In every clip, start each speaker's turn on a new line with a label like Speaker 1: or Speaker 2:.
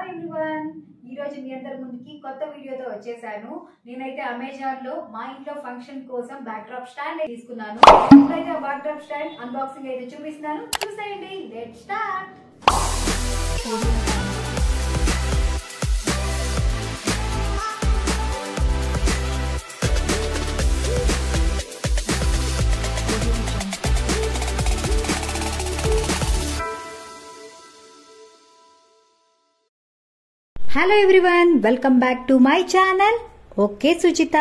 Speaker 1: everyone ఈ రోజు మీ అందరి ముందుకి కొత్త వీడియోతో వచ్చేసాను నేనైతే అమెజాన్ లో మా ఇంట్లో ఫంక్షన్ కోసం బ్యాక్ డ్రాప్ స్టాండ్ తీసుకున్నాను ఇప్పుడైతే ఆ బ్యాక్ డ్రాప్ స్టాండ్ అన్బాక్సింగ్ అయితే చూపిస్తున్నాను చూసేయండి let start hello everyone welcome back to my channel okay Suchitha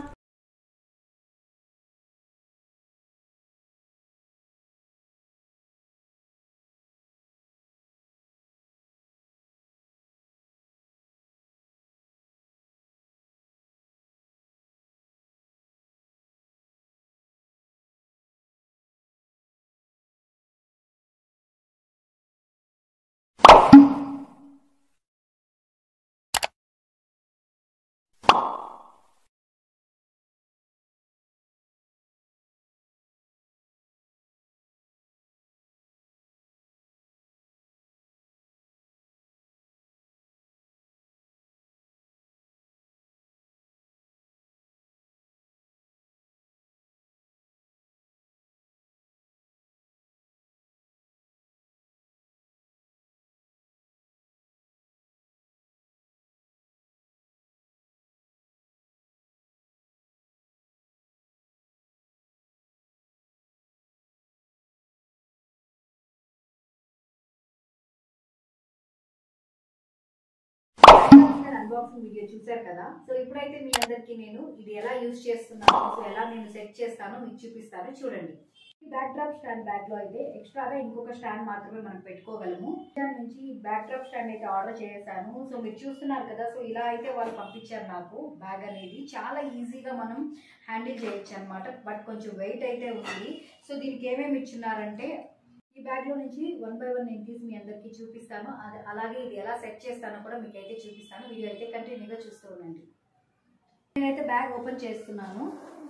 Speaker 1: unboxing video చూసారు కదా సో ఇప్పుడైతే మీ అందరికి నేను ఇది ఎలా యూజ్ చేస్తున్నాను సో ఎలా నేను సెట్ చేస్తానో మీకు చూపిస్తాను చూడండి ఈ బ్యాక్ డ్రాప్ స్టాండ్ బ్యాగ్ లో అయితే ఎక్స్ట్రాగా ఇంకొక స్టాండ్ మాత్రమే మనం పెట్టుకోగలము దాని నుంచి బ్యాక్ డ్రాప్ స్టాండ్ అయితే ఆర్డర్ చేశాను సో మీరు చూస్తున్నారు కదా సో ఇలా అయితే వాళ్ళు పంపించారు నాకు బ్యాగ్ అనేది చాలా ఈజీగా మనం హ్యాండిల్ చేయొచ్చు అనమాట బట్ కొంచెం వెయిట్ అయితే ఉంది సో దీనికి ఏమేమి ఇచ్చున్నారంటే ఈ బ్యాగ్ లో నుంచి వన్ బై వన్ నేను తీసి మీ అందరికీ చూపిస్తాను అది అలాగే ఇది ఎలా సెట్ చేస్తానో కూడా మీకు అయితే చూపిస్తాను వీడియో అయితే కంటిన్యూగా చూస్తూ ఉండండి నేనైతే బ్యాగ్ ఓపెన్ చేస్తున్నాను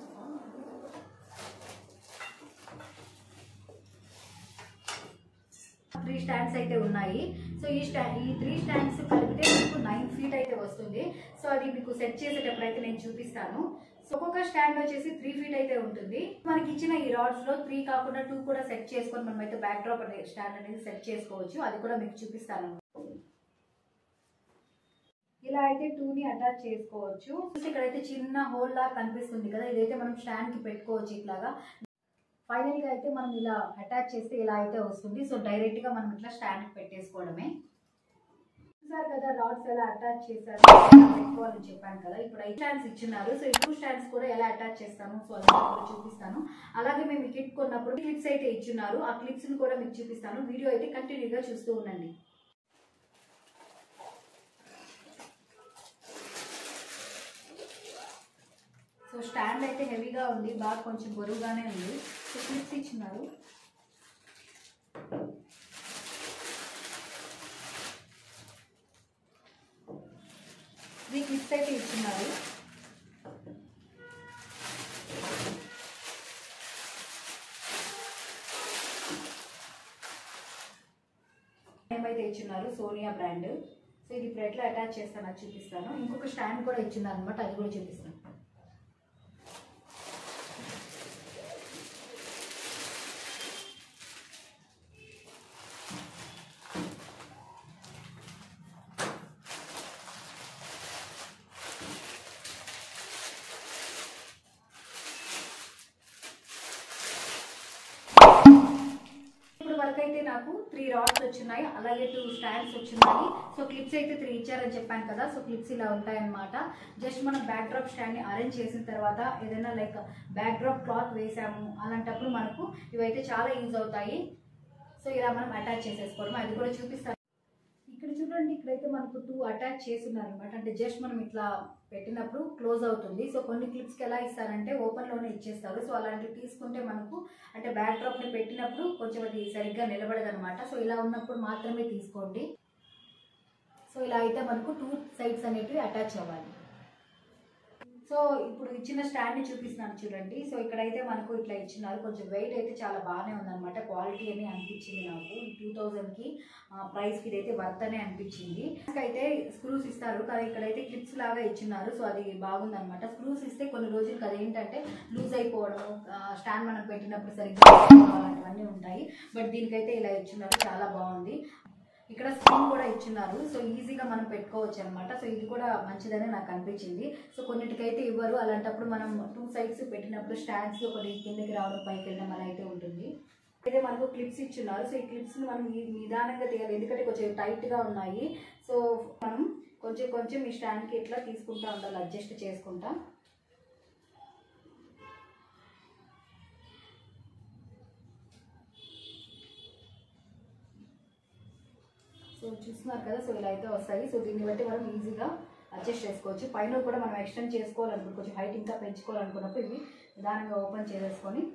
Speaker 1: త్రీ స్టాండ్స్ అయితే ఉన్నాయి సో ఈ స్టా ఈ త్రీ స్టాండ్స్ కలిపితే మీకు నైన్ ఫీట్ అయితే వస్తుంది సో అది మీకు సెట్ చేసేటప్పుడు అయితే నేను చూపిస్తాను సో ఒక్కొక్క స్టాండ్ వచ్చేసి త్రీ ఫీట్ అయితే ఉంటుంది మనకి ఇచ్చిన ఈ రాడ్స్ లో త్రీ కాకుండా టూ కూడా సెట్ చేసుకొని మనం అయితే బ్యాక్ డ్రాప్ అనేది స్టాండ్ అనేది సెట్ చేసుకోవచ్చు అది కూడా మీకు చూపిస్తాను ఇలా అయితే టూ ని అటాచ్ చేసుకోవచ్చు ఇక్కడైతే చిన్న హోల్ లా కనిపిస్తుంది కదా ఇదైతే మనం స్టాండ్ కి పెట్టుకోవచ్చు ఇట్లాగా ఫైనల్ గా అయితే మనం ఇలా అటాచ్ చేస్తే ఇలా అయితే వస్తుంది సో డైరెక్ట్ గా మనం ఇట్లా స్టాండ్ కి పెట్టేసుకోవడమే చూసారు కదా రాడ్స్ ఎలా అటాచ్ చేశారు ఎలా పెట్టుకోవాలని చెప్పాను కదా ఇప్పుడు ఐ స్టాండ్స్ ఇచ్చినారు సో ఈ టూ స్టాండ్స్ కూడా ఎలా అటాచ్ చేస్తాను సో అది కూడా చూపిస్తాను అలాగే మేము ఈ కిట్ కొన్నప్పుడు క్లిప్స్ అయితే ఇచ్చిన్నారు ఆ క్లిప్స్ ని కూడా మీకు చూపిస్తాను వీడియో అయితే కంటిన్యూగా చూస్తూ ఉండండి సో స్టాండ్ అయితే హెవీగా ఉంది బాగా కొంచెం బరువుగానే ఉంది సో క్లిప్స్ ఇచ్చినారు త్రీ క్లిప్స్ అయితే ఇచ్చినారు ఏమైతే ఇచ్చినారు సోనియా బ్రాండ్ సో ఇది ఇప్పుడు ఎట్లా అటాచ్ చేస్తాను అది చూపిస్తాను ఇంకొక స్టాండ్ కూడా ఇచ్చినారు అనమాట అది కూడా చూపిస్తాను ఇప్పుడు వరకు అయితే నాకు త్రీ రాడ్స్ వచ్చినాయి అలాగే టూ స్టాండ్స్ వచ్చినాయి సో క్లిప్స్ అయితే త్రీ ఇచ్చారని చెప్పాను కదా సో క్లిప్స్ ఇలా ఉంటాయన్నమాట జస్ట్ మనం బ్యాక్ డ్రాప్ స్టాండ్ ని అరేంజ్ చేసిన తర్వాత ఏదైనా లైక్ బ్యాక్ డ్రాప్ క్లాత్ వేసాము అలాంటప్పుడు మనకు ఇవైతే చాలా యూజ్ అవుతాయి సో ఇలా మనం అటాచ్ చేసేసుకోవడం అది కూడా చూపిస్తాను ఇక్కడ చూడండి ఇక్కడైతే మనకు టూ అటాచ్ చేస్తున్నారు అనమాట అంటే జస్ట్ మనం ఇట్లా పెట్టినప్పుడు క్లోజ్ అవుతుంది సో కొన్ని క్లిప్స్కి ఎలా ఇస్తారంటే ఓపెన్లోనే ఇచ్చేస్తారు సో అలాంటివి తీసుకుంటే మనకు అంటే బ్యాక్ డ్రాప్ని పెట్టినప్పుడు కొంచెం అది సరిగ్గా నిలబడదు అనమాట సో ఇలా ఉన్నప్పుడు మాత్రమే తీసుకోండి సో ఇలా అయితే మనకు టూ సైడ్స్ అనేటివి అటాచ్ అవ్వాలి సో సో ఇప్పుడు ఇచ్చిన స్టాండ్ ని చూపిస్తున్నాను చూడండి సో ఇక్కడైతే మనకు ఇట్లా ఇచ్చినారు కొంచెం వెయిట్ అయితే చాలా బాగానే ఉందన్నమాట క్వాలిటీ అని అనిపించింది నాకు ఈ టూ థౌజండ్కి ప్రైస్కి ఇదైతే వర్త్ అనే అనిపించింది అయితే స్క్రూస్ ఇస్తారు కానీ ఇక్కడైతే క్లిప్స్ లాగా ఇచ్చినారు సో అది బాగుందన్నమాట స్క్రూస్ ఇస్తే కొన్ని రోజులకి అది ఏంటంటే లూజ్ అయిపోవడం స్టాండ్ మనం పెట్టినప్పుడు సరిగ్గా అలాంటివన్నీ ఉంటాయి బట్ దీనికైతే ఇలా ఇచ్చినారు చాలా బాగుంది ఇక్కడ స్క్రీన్ కూడా ఇచ్చిన్నారు సో ఈజీగా మనం పెట్టుకోవచ్చు అనమాట సో ఇది కూడా మంచిదని నాకు అనిపించింది సో కొన్నిటికైతే ఇవ్వరు అలాంటప్పుడు మనం టూ సైడ్స్ పెట్టినప్పుడు స్టాండ్స్ ఒకటి కిందకి రావడం పైకి వెళ్ళడం అలా అయితే ఉంటుంది అయితే మనకు క్లిప్స్ ఇచ్చున్నారు సో ఈ క్లిప్స్ మనం ఈ నిదానంగా తీయాలి ఎందుకంటే కొంచెం టైట్ గా ఉన్నాయి సో మనం కొంచెం కొంచెం ఈ స్టాండ్ కి ఇట్లా తీసుకుంటా ఉండాలి అడ్జస్ట్ చేసుకుంటా సో చూస్తున్నారు కదా సో ఇలా అయితే వస్తాయి సో దీన్ని బట్టి మనం ఈజీగా అడ్జస్ట్ చేసుకోవచ్చు పైన కూడా మనం ఎక్స్టెండ్ చేసుకోవాలనుకుంటే కొంచెం హైట్ ఇంకా పెంచుకోవాలనుకున్నప్పుడు ఇవి నిదానంగా ఓపెన్ చేసేసుకొని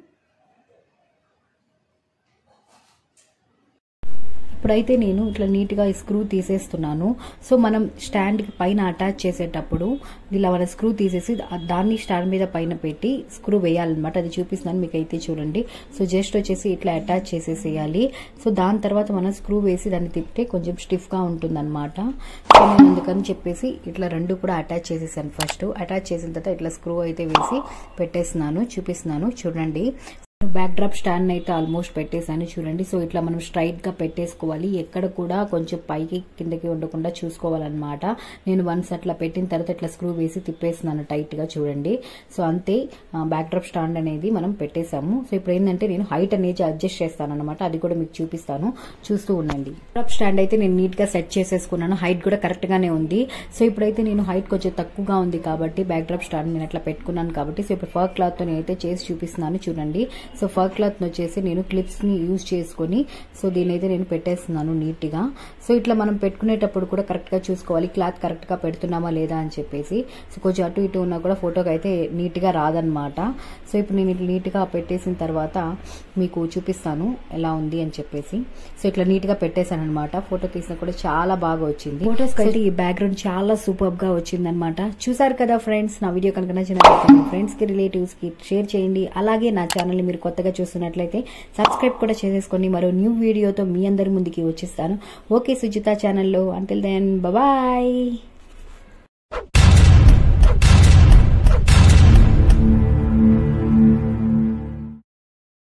Speaker 2: ఇప్పుడైతే నేను ఇట్లా నీట్గా ఈ స్క్రూ తీసేస్తున్నాను సో మనం స్టాండ్కి పైన అటాచ్ చేసేటప్పుడు ఇలా మన స్క్రూ తీసేసి దా- దాన్ని స్టాండ్ మీద పైన పెట్టి స్క్రూ వేయాలన్నమాట అది చూపిస్తున్నాను మీకు అయితే చూడండి సో జస్ట్ వచ్చేసి ఇట్లా అటాచ్ చేసేసేయాలి సో దాని తర్వాత మనం స్క్రూ వేసి దాన్ని తిప్పితే కొంచెం స్టిఫ్గా ఉంటుందన్నమాట సో నేను అందుకని చెప్పేసి ఇట్లా రెండు కూడా అటాచ్ చేసేసాను ఫస్ట్ అటాచ్ చేసిన తర్వాత ఇట్లా స్క్రూ అయితే వేసి పెట్టేస్తున్నాను చూపిస్తున్నాను చూడండి బ్యాక్ డ్రాప్ స్టాండ్ అయితే ఆల్మోస్ట్ పెట్టేశాను చూడండి సో ఇట్లా మనం స్ట్రైట్ గా పెట్టేసుకోవాలి ఎక్కడ కూడా కొంచెం పైకి కిందకి ఉండకుండా చూసుకోవాలన్నమాట నేను వన్స్ అట్లా పెట్టిన తర్వాత ఇట్లా స్క్రూ వేసి తిప్పేస్తున్నాను టైట్ గా చూడండి సో అంతే బ్యాక్ డ్రాప్ స్టాండ్ అనేది మనం పెట్టేశాము సో ఇప్పుడు ఏంటంటే నేను హైట్ అనేది అడ్జస్ట్ చేస్తాను అనమాట అది కూడా మీకు చూపిస్తాను చూస్తూ ఉండండి డ్రాప్ స్టాండ్ అయితే నేను నీట్ గా సెట్ చేసేసుకున్నాను హైట్ కూడా కరెక్ట్ గానే ఉంది సో ఇప్పుడైతే నేను హైట్ కొంచెం తక్కువగా ఉంది కాబట్టి బ్యాక్ డ్రాప్ స్టాండ్ నేను అట్లా పెట్టుకున్నాను కాబట్టి సో ఇప్పుడు ఫర్ క్లాత్ తో నేనైతే చేసి చూపిస్తున్నాను చూడండి సో ఫర్ క్లాత్ వచ్చేసి నేను క్లిప్స్ ని యూజ్ చేసుకొని సో దీని అయితే నేను పెట్టేస్తున్నాను నీట్ గా సో ఇట్లా మనం పెట్టుకునేటప్పుడు కూడా కరెక్ట్ గా చూసుకోవాలి క్లాత్ కరెక్ట్ గా పెడుతున్నామా లేదా అని చెప్పేసి సో కొంచెం అటు ఇటు ఉన్నా కూడా ఫోటోకి అయితే నీట్ గా రాదనమాట సో ఇప్పుడు నేను ఇట్లా నీట్ గా పెట్టేసిన తర్వాత మీకు చూపిస్తాను ఎలా ఉంది అని చెప్పేసి సో ఇట్లా నీట్ గా పెట్టేశాను అనమాట ఫోటో తీసినా కూడా చాలా బాగా వచ్చింది ఫోటోస్ అయితే ఈ బ్యాక్గ్రౌండ్ చాలా సూపర్ గా వచ్చింది అనమాట చూసారు కదా ఫ్రెండ్స్ నా వీడియో కనుక నచ్చినట్లయితే మీ ఫ్రెండ్స్ కి రిలేటివ్స్ కి షేర్ చేయండి అలాగే నా ఛానల్ ని మీరు కొత్తగా చూస్తున్నట్లయితే సబ్స్క్రైబ్ కూడా చేసేసుకోండి మరో న్యూ వీడియోతో మీ అందరి ముందుకి వచ్చేస్తాను ఓకే సుజిత ఛానల్లో అంటిల్ దెన్ బాయ్